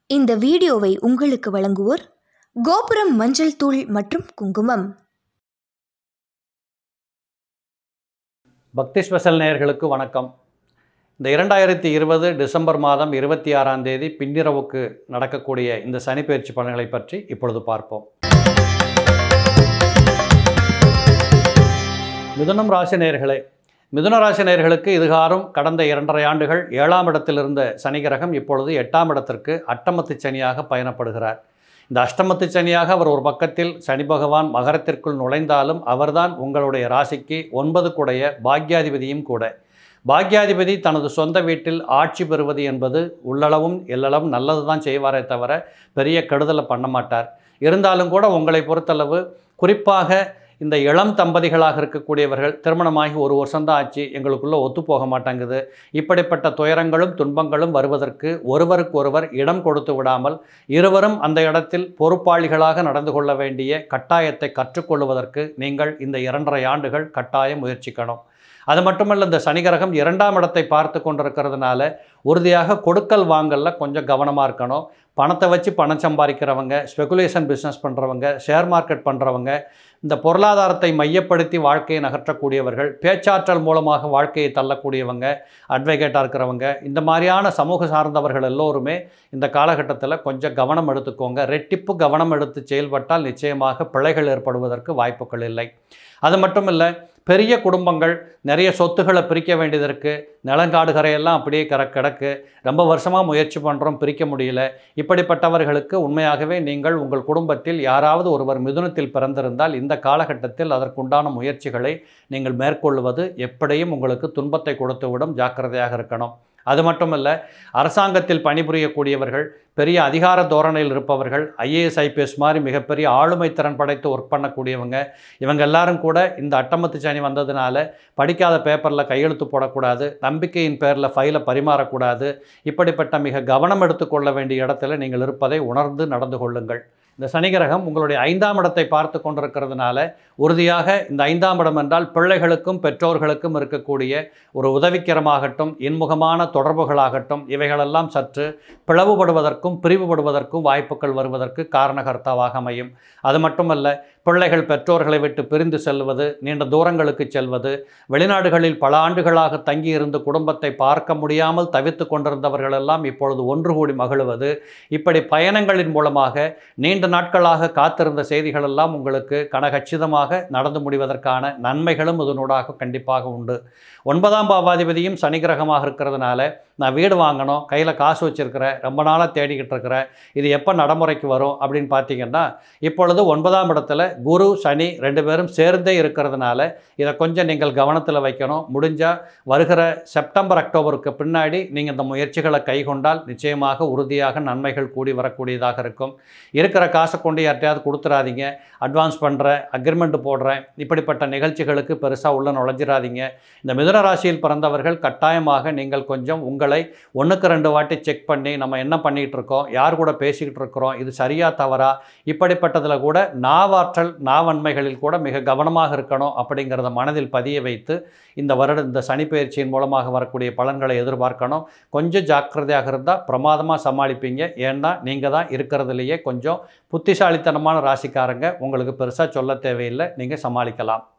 இந்த வீடியோவை உங்களுக்கு வழங்குவோர் கோபுரம் மஞ்சள் தூள் மற்றும் குங்குமம் பக்தி ஸ்பெஷல் நேயர்களுக்கு வணக்கம் இந்த இரண்டாயிரத்தி இருபது டிசம்பர் மாதம் இருபத்தி ஆறாம் தேதி பின்னிரவுக்கு நடக்கக்கூடிய இந்த சனிப்பெயர்ச்சி பலன்களை பற்றி இப்பொழுது பார்ப்போம் மிதுனம் ராசி நேயர்களே மிதுன ராசி நேயர்களுக்கு இதுகாரும் கடந்த இரண்டரை ஆண்டுகள் ஏழாம் இடத்தில் இருந்த சனி கிரகம் இப்பொழுது எட்டாம் இடத்திற்கு அட்டமத்து சனியாக பயணப்படுகிறார் இந்த அஷ்டமத்து சனியாக அவர் ஒரு பக்கத்தில் சனி பகவான் மகரத்திற்குள் நுழைந்தாலும் அவர்தான் உங்களுடைய ராசிக்கு ஒன்பது கூடைய பாக்யாதிபதியும் கூட பாக்யாதிபதி தனது சொந்த வீட்டில் ஆட்சி பெறுவது என்பது உள்ளளவும் எல்லளவும் நல்லது தான் செய்வாரே தவிர பெரிய கெடுதலை பண்ண மாட்டார் இருந்தாலும் கூட உங்களை பொறுத்தளவு குறிப்பாக இந்த இளம் தம்பதிகளாக இருக்கக்கூடியவர்கள் திருமணமாகி ஒரு வருஷம்தான் ஆச்சு எங்களுக்குள்ளே ஒத்து போக மாட்டேங்குது இப்படிப்பட்ட துயரங்களும் துன்பங்களும் வருவதற்கு ஒருவருக்கு ஒருவர் இடம் கொடுத்து விடாமல் இருவரும் அந்த இடத்தில் பொறுப்பாளிகளாக நடந்து கொள்ள வேண்டிய கட்டாயத்தை கற்றுக்கொள்வதற்கு நீங்கள் இந்த இரண்டரை ஆண்டுகள் கட்டாயம் முயற்சிக்கணும் அது மட்டுமல்ல இந்த சனிகிரகம் இரண்டாம் இடத்தை பார்த்து கொண்டிருக்கிறதுனால உறுதியாக கொடுக்கல் வாங்கலில் கொஞ்சம் கவனமாக இருக்கணும் பணத்தை வச்சு பணம் சம்பாதிக்கிறவங்க ஸ்பெகுலேஷன் பிஸ்னஸ் பண்ணுறவங்க ஷேர் மார்க்கெட் பண்ணுறவங்க இந்த பொருளாதாரத்தை மையப்படுத்தி வாழ்க்கையை நகற்றக்கூடியவர்கள் பேச்சாற்றல் மூலமாக வாழ்க்கையை தள்ளக்கூடியவங்க அட்வொகேட்டாக இருக்கிறவங்க இந்த மாதிரியான சமூக சார்ந்தவர்கள் எல்லோருமே இந்த காலகட்டத்தில் கொஞ்சம் கவனம் எடுத்துக்கோங்க ரெட்டிப்பு கவனம் எடுத்து செயல்பட்டால் நிச்சயமாக பிழைகள் ஏற்படுவதற்கு வாய்ப்புகள் இல்லை அது மட்டும் இல்லை பெரிய குடும்பங்கள் நிறைய சொத்துக்களை பிரிக்க வேண்டியது இருக்குது நிலங்காடுகரையெல்லாம் அப்படியே கர கிடக்கு ரொம்ப வருஷமாக முயற்சி பண்ணுறோம் பிரிக்க முடியல இப்படிப்பட்டவர்களுக்கு உண்மையாகவே நீங்கள் உங்கள் குடும்பத்தில் யாராவது ஒருவர் மிதுனத்தில் பிறந்திருந்தால் இந்த காலகட்டத்தில் அதற்குண்டான முயற்சிகளை நீங்கள் மேற்கொள்வது எப்படியும் உங்களுக்கு துன்பத்தை கொடுத்துவிடும் ஜாக்கிரதையாக இருக்கணும் அது மட்டுமல்ல அரசாங்கத்தில் பணிபுரியக்கூடியவர்கள் பெரிய அதிகார தோரணையில் இருப்பவர்கள் ஐஏஎஸ் ஐபிஎஸ் மாதிரி மிகப்பெரிய ஆளுமை திறன் படைத்து ஒர்க் பண்ணக்கூடியவங்க இவங்க எல்லாரும் கூட இந்த அட்டமத்து சனி வந்ததுனால படிக்காத பேப்பரில் கையெழுத்து போடக்கூடாது நம்பிக்கையின் பேரில் ஃபைலை பரிமாறக்கூடாது இப்படிப்பட்ட மிக கவனம் எடுத்துக்கொள்ள வேண்டிய இடத்துல நீங்கள் இருப்பதை உணர்ந்து நடந்து கொள்ளுங்கள் இந்த சனிகிரகம் உங்களுடைய ஐந்தாம் இடத்தை பார்த்து கொண்டிருக்கிறதுனால உறுதியாக இந்த ஐந்தாம் இடம் என்றால் பிள்ளைகளுக்கும் பெற்றோர்களுக்கும் இருக்கக்கூடிய ஒரு உதவிக்கரமாகட்டும் இன்முகமான தொடர்புகளாகட்டும் இவைகளெல்லாம் சற்று பிளவுபடுவதற்கும் பிரிவுபடுவதற்கும் வாய்ப்புகள் வருவதற்கு காரணகர்த்தாவாக அமையும் அது மட்டுமல்ல பிள்ளைகள் பெற்றோர்களை விட்டு பிரிந்து செல்வது நீண்ட தூரங்களுக்கு செல்வது வெளிநாடுகளில் பல ஆண்டுகளாக தங்கியிருந்து குடும்பத்தை பார்க்க முடியாமல் தவித்து கொண்டிருந்தவர்களெல்லாம் இப்பொழுது ஒன்று கூடி மகிழுவது இப்படி பயணங்களின் மூலமாக நீண்ட நாட்களாக காத்திருந்த செய்திகளெல்லாம் உங்களுக்கு கனகச்சிதமாக நடந்து முடிவதற்கான நன்மைகளும் இதனூடாக கண்டிப்பாக உண்டு ஒன்பதாம் பாவாதிபதியும் சனி கிரகமாக இருக்கிறதுனால நான் வீடு வாங்கணும் கையில் காசு வச்சுருக்கிறேன் ரொம்ப நாளாக தேடிக்கிட்டு இருக்கிறேன் இது எப்போ நடைமுறைக்கு வரும் அப்படின்னு பார்த்தீங்கன்னா இப்பொழுது ஒன்பதாம் இடத்துல குரு சனி ரெண்டு பேரும் சேர்ந்தே இருக்கிறதுனால இதை கொஞ்சம் நீங்கள் கவனத்தில் வைக்கணும் முடிஞ்சால் வருகிற செப்டம்பர் அக்டோபருக்கு பின்னாடி நீங்கள் இந்த முயற்சிகளை கைகொண்டால் நிச்சயமாக உறுதியாக நன்மைகள் கூடி வரக்கூடியதாக இருக்கும் இருக்கிற காசை கொண்டு யார்ட்டையாவது கொடுத்துறாதீங்க அட்வான்ஸ் பண்ணுறேன் அக்ரிமெண்ட் போடுறேன் இப்படிப்பட்ட நிகழ்ச்சிகளுக்கு பெருசாக உள்ள நுழைஞ்சிடாதீங்க இந்த மிதுன ராசியில் பிறந்தவர்கள் கட்டாயமாக நீங்கள் கொஞ்சம் உங்களை ஒன்றுக்கு ரெண்டு வாட்டி செக் பண்ணி நம்ம என்ன பண்ணிகிட்டு இருக்கோம் யார் கூட பேசிக்கிட்டு இருக்கிறோம் இது சரியா தவறா இப்படிப்பட்டதில் கூட நாவாற்றல் நாவன்மைகளில் கூட மிக கவனமாக இருக்கணும் அப்படிங்கிறத மனதில் பதிய வைத்து இந்த வருட இந்த சனிப்பெயர்ச்சியின் மூலமாக வரக்கூடிய பலன்களை எதிர்பார்க்கணும் கொஞ்சம் ஜாக்கிரதையாக இருந்தால் பிரமாதமாக சமாளிப்பீங்க ஏன்னா நீங்கள் தான் இருக்கிறதுலையே கொஞ்சம் புத்திசாலித்தனமான ராசிக்காரங்க உங்களுக்கு பெருசாக சொல்ல தேவையில்லை நீங்கள் சமாளிக்கலாம்